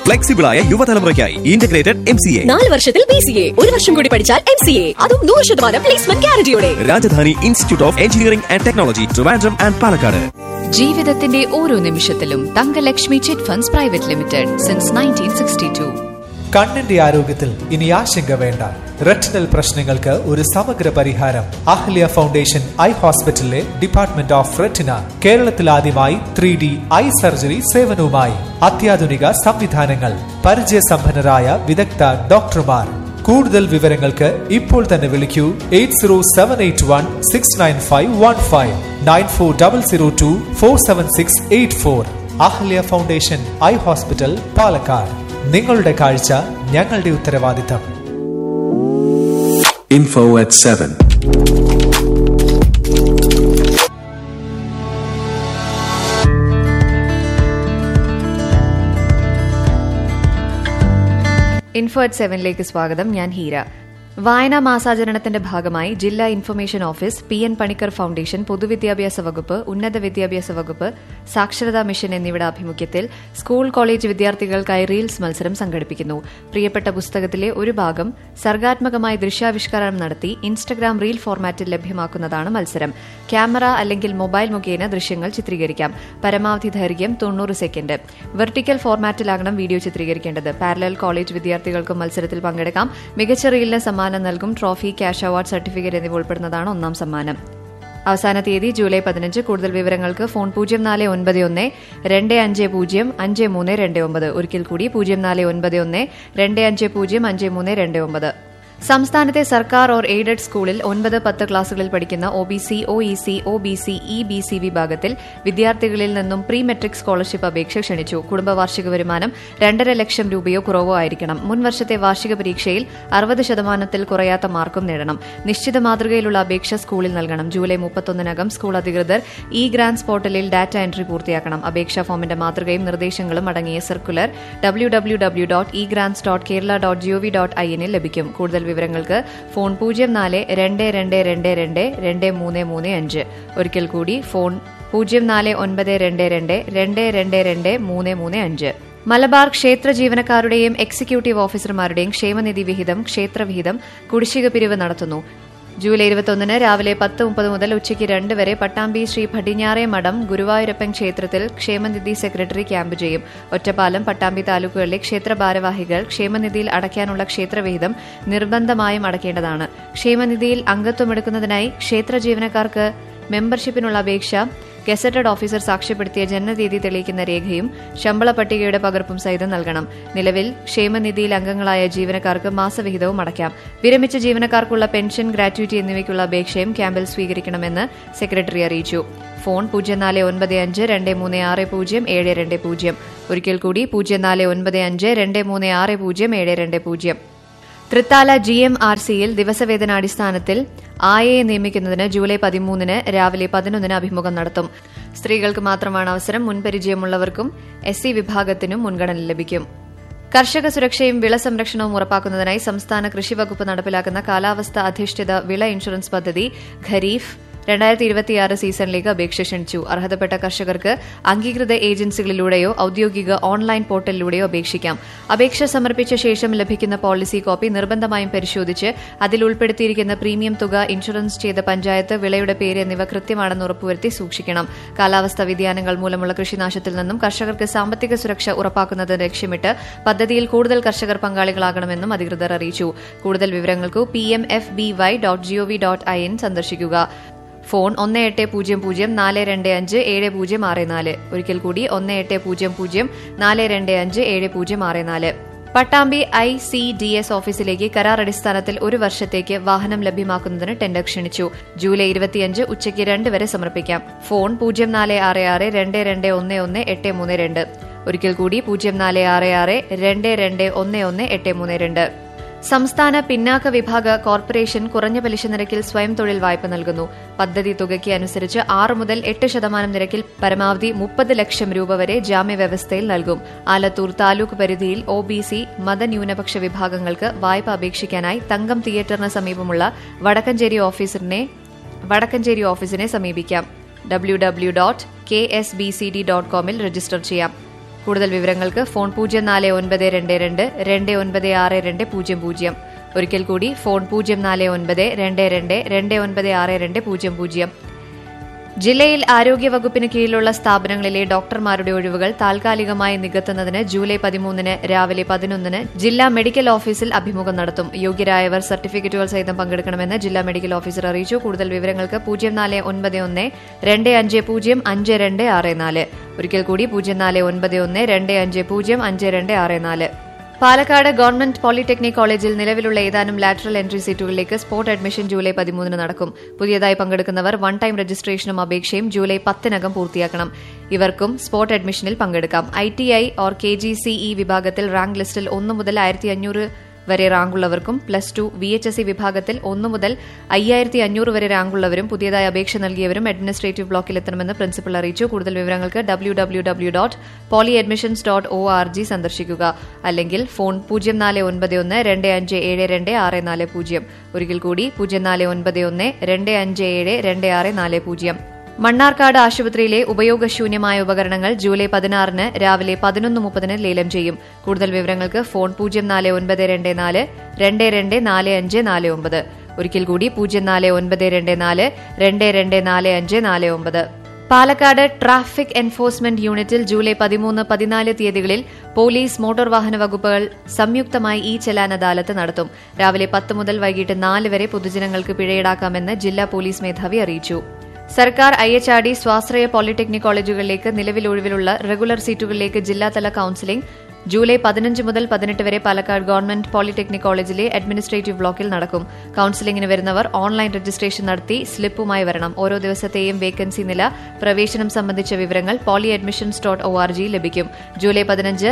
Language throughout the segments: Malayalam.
ഫ്ലെക്സിബിളായ യുവതലമുറയ്ക്കായി ഇന്റഗ്രേറ്റഡ് എം സി എ നാല് വർഷത്തിൽ ബി സി എ ഒരു വർഷം കൂടി പഠിച്ചാൽ എം സി എ അതും നൂറ് ശതമാനം പ്ലേസ്മെന്റ് ഗ്യാരണ്ടിയോടെ Rajadhani institute of engineering and technology Trivandrum and Palakkad ജീവിതത്തിന്റെ ഓരോ നിമിഷത്തിലും Thankalakshmi chit funds private limited since nineteen sixty two കണ്ണിന്റെ ആരോഗ്യത്തിൽ ഇനി ആശങ്ക വേണ്ട റെറ്റിനൽ പ്രശ്നങ്ങൾക്ക് ഒരു സമഗ്ര പരിഹാരം അഹ്ല്യ ഫൗണ്ടേഷൻ ഐ ഹോസ്പിറ്റലിലെ ഡിപ്പാർട്ട്മെന്റ് ഓഫ് റെറ്റിന കേരളത്തിൽ ആദ്യമായി ത്രീ ഡി ഐ സർജറി സേവനവുമായി അത്യാധുനിക സംവിധാനങ്ങൾ പരിചയസമ്പന്നരായ വിദഗ്ധ ഡോക്ടർമാർ കൂടുതൽ വിവരങ്ങൾക്ക് ഇപ്പോൾ തന്നെ വിളിക്കൂ eight zero seven eight one six nine five one five nine four double zero two four seven six eight four Ahalya foundation eye hospital Palakkad നിങ്ങളുടെ കാഴ്ച ഞങ്ങളുടെ ഉത്തരവാദിത്തം Info at 7. ഇൻഫോ അറ്റ് സെവനിലേക്ക് സ്വാഗതം ഞാൻ ഹീര വായനാ മാസാചരണത്തിന്റെ ഭാഗമായി ജില്ലാ information office P N Panicker foundation പൊതുവിദ്യാഭ്യാസ വകുപ്പ് ഉന്നത വിദ്യാഭ്യാസ വകുപ്പ് സാക്ഷരതാ മിഷൻ എന്നിവയുടെ ആഭിമുഖ്യത്തിൽ സ്കൂൾ കോളേജ് വിദ്യാർത്ഥികൾക്കായി റീൽസ് മത്സരം സംഘടിപ്പിക്കുന്നു പ്രിയപ്പെട്ട പുസ്തകത്തിലെ ഒരു ഭാഗം സർഗാത്മകമായി ദൃശ്യാവിഷ്കരണം നടത്തി ഇൻസ്റ്റഗ്രാം റീൽ ഫോർമാറ്റിൽ ലഭ്യമാക്കുന്നതാണ് മത്സരം ക്യാമറ അല്ലെങ്കിൽ മൊബൈൽ മുഖേന ദൃശ്യങ്ങൾ ചിത്രീകരിക്കാം പരമാവധി ദൈർഘ്യം തൊണ്ണൂറ് സെക്കൻഡ് വെർട്ടിക്കൽ ഫോർമാറ്റിലാകണം വീഡിയോ ചിത്രീകരിക്കേണ്ടത് പാരലൽ കോളേജ് വിദ്യാർത്ഥികൾക്കും മത്സരത്തിൽ പങ്കെടുക്കാം മികച്ച റീലിന് സമ്മാനം നൽകും ട്രോഫി ക്യാഷ് അവാർഡ് സർട്ടിഫിക്കറ്റ് എന്നിവ ഉൾപ്പെടുന്നതാണ് ഒന്നാം സമ്മാനം അവസാന തീയതി ജൂലൈ പതിനഞ്ച് കൂടുതൽ വിവരങ്ങൾക്ക് ഫോൺ പൂജ്യം നാല് ഒൻപത് ഒന്ന് രണ്ട് അഞ്ച് പൂജ്യം അഞ്ച് മൂന്ന് രണ്ട് ഒമ്പത് ഒരിക്കൽ കൂടി പൂജ്യം നാല് ഒൻപത് ഒന്ന് രണ്ട് അഞ്ച് പൂജ്യം അഞ്ച് മൂന്ന് രണ്ട് ഒമ്പത് സംസ്ഥാനത്തെ സർക്കാർ ഓർ എയ്ഡഡ് സ്കൂളിൽ ഒൻപത് പത്ത് ക്ലാസുകളിൽ പഠിക്കുന്ന O B C O E C O B C E B C വിഭാഗത്തിൽ വിദ്യാർത്ഥികളിൽ നിന്നും പ്രീ മെട്രിക് സ്കോളർഷിപ്പ് അപേക്ഷ ക്ഷണിച്ചു കുടുംബ വാർഷിക വരുമാനം രണ്ടര ലക്ഷം രൂപയോ കുറവോ ആയിരിക്കണം മുൻ വർഷത്തെ വാർഷിക പരീക്ഷയിൽ അറുപത് ശതമാനത്തിൽ കുറയാത്ത മാർക്കും നേടണം നിശ്ചിത മാതൃകയിലുള്ള അപേക്ഷ സ്കൂളിൽ നൽകണം ജൂലൈ മുപ്പത്തൊന്നിനകം സ്കൂൾ അധികൃതർ ഇ ഗ്രാൻസ് പോർട്ടലിൽ ഡാറ്റ എൻട്രി പൂർത്തിയാക്കണം അപേക്ഷാ ഫോമിന്റെ മാതൃകയും നിർദ്ദേശങ്ങളും അടങ്ങിയ circular W W W dot E grants dot Kerala dot G O V dot I എന്നിൽ ലഭിക്കും കൂടുതൽ വിവരങ്ങൾക്ക് ഫോൺ പൂജ്യം നാല് രണ്ട് രണ്ട് രണ്ട് രണ്ട് രണ്ട് മൂന്ന് മൂന്ന് അഞ്ച് ഒരിക്കൽ കൂടി ഫോൺ പൂജ്യം നാല് ഒൻപത് രണ്ട് രണ്ട് രണ്ട് രണ്ട് രണ്ട് മൂന്ന് മൂന്ന് അഞ്ച് മലബാർ ക്ഷേത്ര ജീവനക്കാരുടെയും എക്സിക്യൂട്ടീവ് ഓഫീസർമാരുടെയും ക്ഷേമനിധി വിഹിതം ക്ഷേത്രവിഹിതം കുടിശ്ശിക പിരിവ് നടത്തുന്നു ജൂലൈ ഇരുപത്തൊന്നിന് രാവിലെ പത്ത് മുപ്പത് മുതൽ ഉച്ചയ്ക്ക് രണ്ട് വരെ പട്ടാമ്പി ശ്രീ ഭടിഞ്ഞാറെ മഠം ഗുരുവായൂരപ്പൻ ക്ഷേത്രത്തിൽ ക്ഷേമനിധി സെക്രട്ടറി ക്യാമ്പ് ചെയ്യും ഒറ്റപ്പാലം പട്ടാമ്പി താലൂക്കുകളിലെ ക്ഷേത്ര ഭാരവാഹികൾ ക്ഷേമനിധിയിൽ അടയ്ക്കാനുള്ള ക്ഷേത്രവിഹിതം നിർബന്ധമായും അടയ്ക്കേണ്ടതാണ് ക്ഷേമനിധിയിൽ അംഗത്വമെടുക്കുന്നതിനായി ക്ഷേത്ര ജീവനക്കാർക്ക് മെമ്പർഷിപ്പിനുള്ള അപേക്ഷ ഗസറ്റഡ് ഓഫീസർ സാക്ഷ്യപ്പെടുത്തിയ ജനനതീയതി തെളിയിക്കുന്ന രേഖയും ശമ്പള പട്ടികയുടെ പകർപ്പും സഹിതം നൽകണം നിലവിൽ ക്ഷേമനിധിയിൽ അംഗങ്ങളായ ജീവനക്കാർക്ക് മാസവിഹിതവും അടയ്ക്കാം വിരമിച്ച ജീവനക്കാർക്കുള്ള പെൻഷൻ ഗ്രാറ്റുവിറ്റി എന്നിവയ്ക്കുള്ള അപേക്ഷയും ക്യാമ്പിൽ സ്വീകരിക്കണമെന്ന് സെക്രട്ടറി അറിയിച്ചു ഫോൺ പൂജ്യം നാല് ഒൻപത് അഞ്ച് രണ്ട് മൂന്ന് ആറ് പൂജ്യം ഏഴ് രണ്ട് പൂജ്യം ഒരിക്കൽ കൂടി പൂജ്യം നാല് ഒൻപത് അഞ്ച് രണ്ട് മൂന്ന് ആറ് പൂജ്യം ഏഴ് രണ്ട് പൂജ്യം തൃത്താല ജി എം ആർ സിയിൽ ദിവസവേതനാടിസ്ഥാനത്തിൽ ആയയെ നിയമിക്കുന്നതിന് ജൂലൈ പതിമൂന്നിന് രാവിലെ പതിനൊന്നിന് അഭിമുഖം നടത്തും സ്ത്രീകൾക്ക് മാത്രമാണ് അവസരം മുൻപരിചയമുള്ളവർക്കും എസ് സി വിഭാഗത്തിനും മുൻഗണന ലഭിക്കും കർഷക സുരക്ഷയും വിള സംരക്ഷണവും ഉറപ്പാക്കുന്നതിനായി സംസ്ഥാന കൃഷി വകുപ്പ് നടപ്പിലാക്കുന്ന കാലാവസ്ഥ അധിഷ്ഠിത വിള ഇൻഷുറൻസ് പദ്ധതി ഖരീഫ് രണ്ടായിരത്തി ഇരുപത്തിയാറ് സീസണിലേക്ക് അപേക്ഷ ക്ഷണിച്ചു അർഹതപ്പെട്ട കർഷകർക്ക് അംഗീകൃത ഏജൻസികളിലൂടെയോ ഔദ്യോഗിക ഓൺലൈൻ പോർട്ടലിലൂടെയോ അപേക്ഷിക്കാം അപേക്ഷ സമർപ്പിച്ച ശേഷം ലഭിക്കുന്ന പോളിസി കോപ്പി നിർബന്ധമായും പരിശോധിച്ച് അതിൽ ഉൾപ്പെടുത്തിയിരിക്കുന്ന പ്രീമിയം തുക ഇൻഷുറൻസ് ചെയ്ത പഞ്ചായത്ത് വിളയുടെ പേര് എന്നിവ കൃത്യമാണെന്ന് ഉറപ്പുവരുത്തി സൂക്ഷിക്കണം കാലാവസ്ഥാ വ്യതിയാനങ്ങൾ മൂലമുള്ള കൃഷിനാശത്തിൽ നിന്നും കർഷകർക്ക് സാമ്പത്തിക സുരക്ഷ ഉറപ്പാക്കുന്നത് ലക്ഷ്യമിട്ട് പദ്ധതിയിൽ കൂടുതൽ കർഷകർ പങ്കാളികളാകണമെന്നും അധികൃതർ അറിയിച്ചു കൂടുതൽ വിവരങ്ങൾക്ക് P M F B Y dot G O V dot I N സന്ദർശിക്കുക ഫോൺ ഒന്ന് എട്ട് പൂജ്യം പൂജ്യം നാല് രണ്ട് അഞ്ച് ഏഴ് പൂജ്യം ആറ് നാല് ഒരിക്കൽ കൂടി ഒന്ന് എട്ട് പൂജ്യം പൂജ്യം നാല് രണ്ട് അഞ്ച് ഏഴ് പൂജ്യം ആറ് നാല് Pattambi I C D S ഓഫീസിലേക്ക് കരാർ അടിസ്ഥാനത്തിൽ ഒരു വർഷത്തേക്ക് വാഹനം ലഭ്യമാക്കുന്നതിന് ടെൻഡർ ക്ഷണിച്ചു ജൂലൈ ഇരുപത്തിയഞ്ച് ഉച്ചയ്ക്ക് രണ്ട് വരെ സമർപ്പിക്കാം ഫോൺ പൂജ്യം നാല് ആറ് ആറ് രണ്ട് രണ്ട് ഒന്ന് ഒന്ന് എട്ട് മൂന്ന് രണ്ട് ഒരിക്കൽ കൂടി പൂജ്യം നാല് ആറ് ആറ് രണ്ട് രണ്ട് ഒന്ന് ഒന്ന് എട്ട് മൂന്ന് രണ്ട് സംസ്ഥാന പിന്നാക്ക വിഭാഗ കോർപ്പറേഷൻ കുറഞ്ഞ പലിശ നിരക്കിൽ സ്വയം തൊഴിൽ വായ്പ നൽകുന്നു പദ്ധതി തുകയ്ക്ക് അനുസരിച്ച് ആറ് മുതൽ എട്ട് ശതമാനം നിരക്കിൽ പരമാവധി മുപ്പത് ലക്ഷം രൂപ വരെ ജാമ്യവ്യവസ്ഥയിൽ നൽകും ആലത്തൂർ താലൂക്ക് പരിധിയിൽ ഒ ബി സി മതന്യൂനപക്ഷ വിഭാഗങ്ങൾക്ക് വായ്പ അപേക്ഷിക്കാനായി തങ്കം തിയേറ്ററിന് സമീപമുള്ള വടക്കഞ്ചേരി ഓഫീസറിനെ വടക്കഞ്ചേരി ഓഫീസിനെ സമീപിക്കാം W W dot K S B C D dot കോമിൽ രജിസ്റ്റർ ചെയ്യാം കൂടുതൽ വിവരങ്ങൾക്ക് ഫോൺ പൂജ്യം നാല് ഒൻപത് രണ്ട് രണ്ട് രണ്ട് ഒൻപത് ആറ് രണ്ട് പൂജ്യം പൂജ്യം ഒരിക്കൽ കൂടി ഫോൺ പൂജ്യം നാല് ഒൻപത് രണ്ട് രണ്ട് രണ്ട് ഒൻപത് ആറ് രണ്ട് പൂജ്യം പൂജ്യം ജില്ലയിൽ ആരോഗ്യവകുപ്പിന് കീഴിലുള്ള സ്ഥാപനങ്ങളിലെ ഡോക്ടർമാരുടെ ഒഴിവുകൾ താൽക്കാലികമായി നികത്തുന്നതിന് ജൂലൈ പതിമൂന്നിന് രാവിലെ പതിനൊന്നിന് ജില്ലാ മെഡിക്കൽ ഓഫീസിൽ അഭിമുഖം നടത്തും യോഗ്യരായവർ സർട്ടിഫിക്കറ്റുകൾ സഹിതം പങ്കെടുക്കണമെന്ന് ജില്ലാ മെഡിക്കൽ ഓഫീസർ അറിയിച്ചു കൂടുതൽ വിവരങ്ങൾക്ക് പൂജ്യം നാല് ഒൻപത് ഒന്ന് രണ്ട് അഞ്ച് പൂജ്യം അഞ്ച് രണ്ട് ആറ് നാല് ഒരിക്കൽ കൂടി പൂജ്യം നാല് ഒൻപത് ഒന്ന് രണ്ട് അഞ്ച് പൂജ്യം അഞ്ച് രണ്ട് ആറ് നാല് പാലക്കാട് ഗവൺമെന്റ് പോളിടെക്നിക് കോളേജിൽ നിലവിലുള്ള ഏതാനും ലാറ്ററൽ എൻട്രി സീറ്റുകളിലേക്ക് സ്പോട്ട് അഡ്മിഷൻ ജൂലൈ പതിമൂന്നിന് നടക്കും പുതിയതായി പങ്കെടുക്കുന്നവർ വൺ ടൈം രജിസ്ട്രേഷനും അപേക്ഷയും ജൂലൈ പത്തിനകം പൂർത്തിയാക്കണം ഇവർക്കും സ്പോട്ട് അഡ്മിഷനിൽ പങ്കെടുക്കാം I T I or K G C E വിഭാഗത്തിൽ റാങ്ക് ലിസ്റ്റിൽ ഒന്ന് മുതൽ ആയിരത്തി അഞ്ഞൂറ് വരെ റാങ്കുള്ളവർക്കും plus two V H S C വിഭാഗത്തിൽ ഒന്ന് മുതൽ അയ്യായിരത്തി അഞ്ഞൂറ് വരെ റാങ്കുള്ളവരും പുതിയതായി അപേക്ഷ നൽകിയവരും അഡ്മിനിസ്ട്രേറ്റീവ് ബ്ലോക്കിൽ എത്തണമെന്ന് പ്രിൻസിപ്പൽ അറിയിച്ചു കൂടുതൽ വിവരങ്ങൾക്ക് W W W dot poly admissions dot O R G സന്ദർശിക്കുക അല്ലെങ്കിൽ ഫോൺ പൂജ്യം നാല് ഒൻപത് ഒന്ന് രണ്ട് അഞ്ച് ഏഴ് രണ്ട് ആറ് നാല് പൂജ്യം ഒരിക്കൽ കൂടി പൂജ്യം നാല് ഒൻപത് ഒന്ന് രണ്ട് അഞ്ച് ഏഴ് രണ്ട് ആറ് നാല് പൂജ്യം മണ്ണാർക്കാട് ആശുപത്രിയിലെ ഉപയോഗശൂന്യമായ ഉപകരണങ്ങൾ ജൂലൈ പതിനാറിന് രാവിലെ പതിനൊന്ന് മുപ്പതിന് ലേലം ചെയ്യും കൂടുതൽ വിവരങ്ങൾക്ക് ഫോൺ പൂജ്യം നാല് ഒൻപത് രണ്ട് നാല് രണ്ട് രണ്ട് നാല് അഞ്ച് നാല് ഒമ്പത് ഒരിക്കൽ കൂടി പൂജ്യം നാല് ഒൻപത് രണ്ട് നാല് രണ്ട് രണ്ട് നാല് അഞ്ച് നാല് ഒമ്പത് പാലക്കാട് ട്രാഫിക് എൻഫോഴ്സ്മെന്റ് യൂണിറ്റിൽ ജൂലൈ പതിമൂന്ന് പതിനാല് തീയതികളിൽ പോലീസ് മോട്ടോർ വാഹന വകുപ്പുകൾ സംയുക്തമായി ഈ ചെലാൻ അദാലത്ത് നടത്തും രാവിലെ പത്ത് മുതൽ വൈകിട്ട് നാല് വരെ പൊതുജനങ്ങൾക്ക് പിഴയിടാക്കാമെന്ന് ജില്ലാ പോലീസ് മേധാവി അറിയിച്ചു സർക്കാർ ഐ എച്ച് ആർ ഡി സ്വാശ്രയ പോളിടെക്നിക് കോളേജുകളിലേക്ക് നിലവിൽ ഒഴിവിലുള്ള റെഗുലർ സീറ്റുകളിലേക്ക് ജില്ലാതല കൌൺസിലിംഗ് ജൂലൈ പതിനഞ്ച് മുതൽ പതിനെട്ട് വരെ പാലക്കാട് ഗവൺമെന്റ് പോളിടെക്നിക് കോളേജിലെ അഡ്മിനിസ്ട്രേറ്റീവ് ബ്ലോക്കിൽ നടക്കും കൌൺസിലിംഗിന് വരുന്നവർ ഓൺലൈൻ രജിസ്ട്രേഷൻ നടത്തി സ്ലിപ്പുമായി വരണം ഓരോ ദിവസത്തെയും വേക്കൻസി നില പ്രവേശനം സംബന്ധിച്ച വിവരങ്ങൾ poly admissions dot O R G ലഭിക്കും ജൂലൈ പതിനഞ്ച്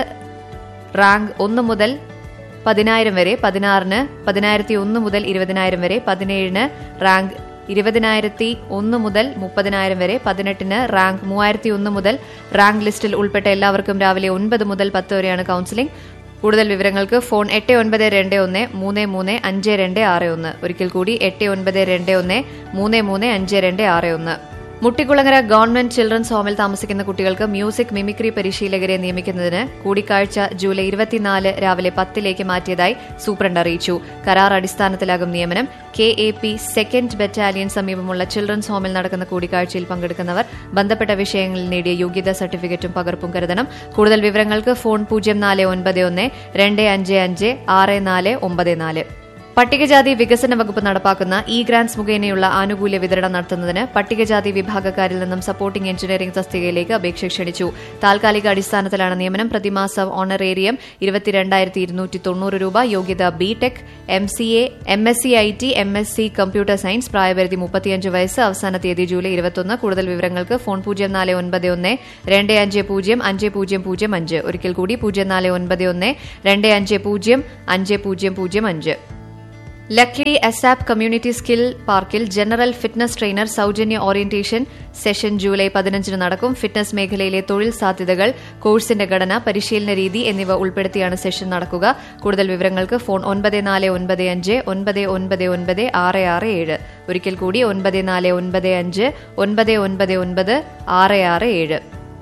റാങ്ക് ഒന്ന് മുതൽ പതിനായിരം വരെ പതിനാറിന് പതിനായിരത്തി ഒന്ന് മുതൽ ഇരുപതിനായിരം വരെ പതിനേഴിന് റാങ്ക് ഇരുപതിനായിരത്തി ഒന്ന് മുതൽ മുപ്പതിനായിരം വരെ പതിനെട്ടിന് റാങ്ക് മൂവായിരത്തി ഒന്ന് മുതൽ റാങ്ക് ലിസ്റ്റിൽ ഉൾപ്പെട്ട എല്ലാവർക്കും രാവിലെ ഒൻപത് മുതൽ പത്ത് വരെയാണ് കൌൺസിലിംഗ് കൂടുതൽ വിവരങ്ങൾക്ക് ഫോൺ എട്ട് ഒൻപത് രണ്ട് ഒന്ന് മൂന്ന് മൂന്ന് അഞ്ച് രണ്ട് ആറ് ഒന്ന് ഒരിക്കൽ കൂടി എട്ട് ഒൻപത് രണ്ട് ഒന്ന് മൂന്ന് മൂന്ന് അഞ്ച് രണ്ട് ആറ് ഒന്ന് മുട്ടിക്കുളങ്ങര ഗവൺമെന്റ് ചിൽഡ്രൻസ് ഹോമിൽ താമസിക്കുന്ന കുട്ടികൾക്ക് മ്യൂസിക് മിമിക്രി പരിശീലകരെ നിയമിക്കുന്നതിന് കൂടിക്കാഴ്ച ജൂലൈ ഇരുപത്തിനാല് രാവിലെ പത്തിലേക്ക് മാറ്റിയതായി സൂപ്രണ്ട് അറിയിച്ചു കരാർ അടിസ്ഥാനത്തിലാകും നിയമനം K A P second battalion സമീപമുള്ള ചിൽഡ്രൻസ് ഹോമിൽ നടക്കുന്ന കൂടിക്കാഴ്ചയിൽ പങ്കെടുക്കുന്നവർ ബന്ധപ്പെട്ട വിഷയങ്ങളിൽ നേടിയ യോഗ്യതാ സർട്ടിഫിക്കറ്റും പകർപ്പും കരുതണം കൂടുതൽ വിവരങ്ങൾക്ക് ഫോൺ പൂജ്യം നാല് ഒൻപത് ഒന്ന് രണ്ട് അഞ്ച് അഞ്ച് ആറ് നാല് ഒമ്പത് നാല് പട്ടികജാതി വികസന വകുപ്പ് നടപ്പാക്കുന്ന ഇ ഗ്രാന്റ്സ് മുഖേനയുള്ള ആനുകൂല്യ വിതരണം നടത്തുന്നതിന് പട്ടികജാതി വിഭാഗക്കാരിൽ നിന്നും സപ്പോർട്ടിംഗ് എഞ്ചിനീയറിംഗ് തസ്തികയിലേക്ക് അപേക്ഷ ക്ഷണിച്ചു താൽക്കാലിക അടിസ്ഥാനത്തിലാണ് നിയമനം പ്രതിമാസ ഓണറേറിയം ഇരുപത്തിരണ്ടായിരത്തി ഇരുന്നൂറ്റി തൊണ്ണൂറ് രൂപ യോഗ്യത B tech M C A M S C I T M S C computer science പ്രായപരിധി മുപ്പത്തിയഞ്ച് വയസ്സ് അവസാന തീയതി ജൂലൈ ഇരുപത്തൊന്ന് കൂടുതൽ വിവരങ്ങൾക്ക് ഫോൺ പൂജ്യം നാല് ഒൻപത് ഒന്ന് രണ്ട് അഞ്ച് പൂജ്യം അഞ്ച് പൂജ്യം പൂജ്യം അഞ്ച് ഒരിക്കൽ കൂടി പൂജ്യം നാല് ഒൻപത് ഒന്ന് രണ്ട് അഞ്ച് പൂജ്യം അഞ്ച് പൂജ്യം പൂജ്യം അഞ്ച് ലക്കിടി അസാപ്പ് കമ്മ്യൂണിറ്റി സ്കിൽ പാർക്കിൽ ജനറൽ ഫിറ്റ്നസ് ട്രെയിനർ സൌജന്യ ഓറിയന്റേഷൻ സെഷൻ ജൂലൈ പതിനഞ്ചിന് നടക്കും ഫിറ്റ്നസ് മേഖലയിലെ തൊഴിൽ സാധ്യതകൾ കോഴ്സിന്റെ ഘടന പരിശീലന രീതി എന്നിവ ഉൾപ്പെടുത്തിയാണ് സെഷൻ നടക്കുക കൂടുതൽ വിവരങ്ങൾക്ക് ഫോൺ ഒൻപത് നാല് ഒൻപത് അഞ്ച് ഒൻപത് ഒൻപത് ഒൻപത് ആറ് ആറ് ഏഴ് ഒരിക്കൽ കൂടി ഒൻപത് നാല് ഒൻപത് അഞ്ച് ഒൻപത് ഒൻപത് ഒൻപത് ആറ് ആറ് ഏഴ്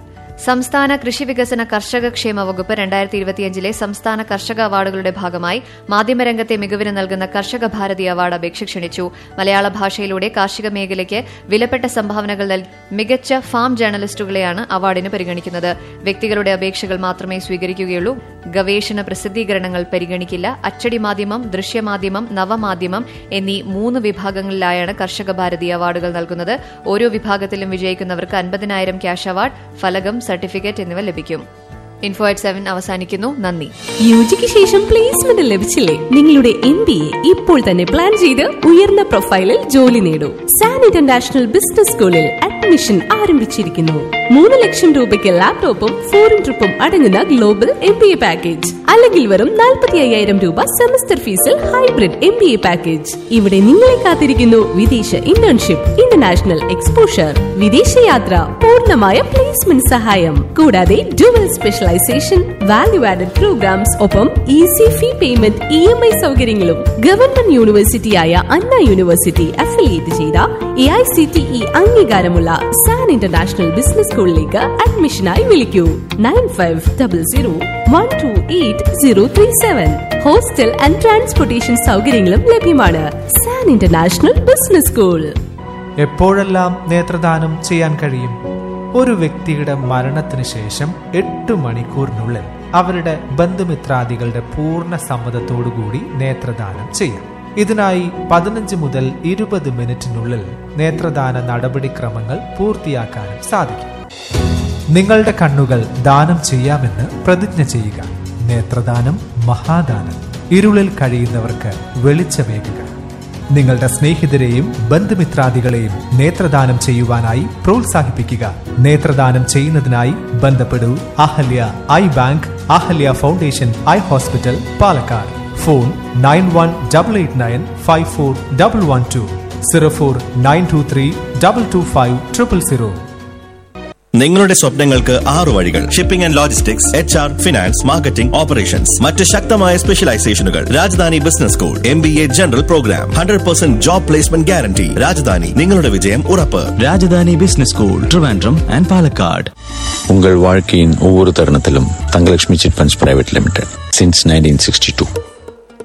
സംസ്ഥാന കൃഷി വികസന കർഷക ക്ഷേമ വകുപ്പ് രണ്ടായിരത്തി ഇരുപത്തിയഞ്ചിലെ സംസ്ഥാന കർഷക അവാർഡുകളുടെ ഭാഗമായി മാധ്യമരംഗത്തെ മികവിന് നൽകുന്ന കർഷക ഭാരതി അവാർഡ് അപേക്ഷ ക്ഷണിച്ചു മലയാള ഭാഷയിലൂടെ കാർഷിക മേഖലയ്ക്ക് വിലപ്പെട്ട സംഭാവനകൾ നൽകി മികച്ച ഫാം ജേർണലിസ്റ്റുകളെയാണ് അവാർഡിന് പരിഗണിക്കുന്നത് വ്യക്തികളുടെ അപേക്ഷകൾ മാത്രമേ സ്വീകരിക്കുകയുള്ളൂ ഗവേഷണ പ്രസിദ്ധീകരണങ്ങൾ പരിഗണിക്കില്ല അച്ചടി മാധ്യമം ദൃശ്യമാധ്യമം നവമാധ്യമം എന്നീ മൂന്ന് വിഭാഗങ്ങളിലായാണ് കർഷക ഭാരതി അവാർഡുകൾ നൽകുന്നത് ഓരോ വിഭാഗത്തിലും വിജയിക്കുന്നവർക്ക് അൻപതിനായിരം ക്യാഷ് അവാർഡ് ഫലകം സർട്ടിഫിക്കറ്റ് എന്നിവ ലഭിക്കും ഇൻഫോ അറ്റ് സെവൻ അവസാനിക്കുന്നു നന്ദി യുജിക്ക് ശേഷം പ്ലേസ്മെന്റ് ലഭിച്ചില്ലേ നിങ്ങളുടെ എം ബി എ ഇപ്പോൾ തന്നെ പ്ലാൻ ചെയ്ത് ഉയർന്ന പ്രൊഫൈലിൽ ജോലി നേടൂ സാൻ ഇന്റർനാഷണൽ ബിസിനസ് സ്കൂളിൽ അഡ്മിഷൻ ആരംഭിച്ചിരിക്കുന്നു മൂന്ന് ലക്ഷം രൂപയ്ക്ക് ലാപ്ടോപ്പും ഫോറിൻ ട്രിപ്പും അടങ്ങുന്ന global M B A package അല്ലെങ്കിൽ വെറും നാൽപ്പത്തി അയ്യായിരം രൂപ സെമസ്റ്റർ ഫീസിൽ hybrid M B A package ഇവിടെ നിങ്ങളെ കാത്തിരിക്കുന്നു വിദേശ ഇന്റേൺഷിപ്പ് ഇന്റർനാഷണൽ എക്സ്പോഷർ വിദേശയാത്ര പൂർണ്ണമായ പ്ലേസ്മെന്റ് സഹായം കൂടാതെ dual specialization specialization value added programmes ഒപ്പം easy fee payment E M I സൗകര്യങ്ങളും ഗവൺമെന്റ് യൂണിവേഴ്സിറ്റിയായ അണ്ണ യൂണിവേഴ്സിറ്റി അഫിലിയേറ്റ് ചെയ്ത A I C T E അംഗീകാരമുള്ള സാൻ ഇന്റർനാഷണൽ ബിസിനസ് സ്കൂളിലേക്ക് അഡ്മിഷനായി വിളിക്കൂ nine five double zero one two eight zero three seven hostel and transportation സൗകര്യങ്ങളും ലഭ്യമാണ് സാൻ ഇന്റർനാഷണൽ ബിസിനസ് സ്കൂൾ എപ്പോഴെല്ലാം നേത്രദാനം ചെയ്യാൻ കഴിയും ഒരു വ്യക്തിയുടെ മരണത്തിന് ശേഷം എട്ട് മണിക്കൂറിനുള്ളിൽ അവരുടെ ബന്ധുമിത്രാദികളുടെ പൂർണ്ണ സമ്മതത്തോടുകൂടി നേത്രദാനം ചെയ്യാം ഇതിനായി പതിനഞ്ച് മുതൽ ഇരുപത് മിനിറ്റിനുള്ളിൽ നേത്രദാന നടപടിക്രമങ്ങൾ പൂർത്തിയാക്കാനും സാധിക്കും നിങ്ങളുടെ കണ്ണുകൾ ദാനം ചെയ്യാമെന്ന് പ്രതിജ്ഞ ചെയ്യുക നേത്രദാനം മഹാദാനം ഇരുളിൽ കഴിയുന്നവർക്ക് വെളിച്ചമേകുക നിങ്ങളുടെ സ്നേഹിതരെയും ബന്ധുമിത്രാദികളെയും നേത്രദാനം ചെയ്യുവാനായി പ്രോത്സാഹിപ്പിക്കുക നേത്രദാനം ചെയ്യുന്നതിനായി ബന്ധപ്പെടൂ Ahalya eye bank Ahalya foundation eye hospital Palakkad phone nine one double eight nine five four double one two zero four nine two three double two five triple zero നിങ്ങളുടെ സ്വപ്നങ്ങൾക്ക് ആറു വഴികൾ shipping and logistics H R finance marketing operations മറ്റ് ശക്തമായ സ്പെഷ്യലൈസേഷനുകൾ Rajadhani business school M B A general programme hundred percent job placement guarantee Rajadhani നിങ്ങളുടെ വിജയം ഉറപ്പ് Rajadhani business school Trivandrum and Palakkad உங்கள் வாழ்க்கையின் ஒவ்வொரு தருணத்திலும் Thangalakshmi chit funds private limited since nineteen sixty two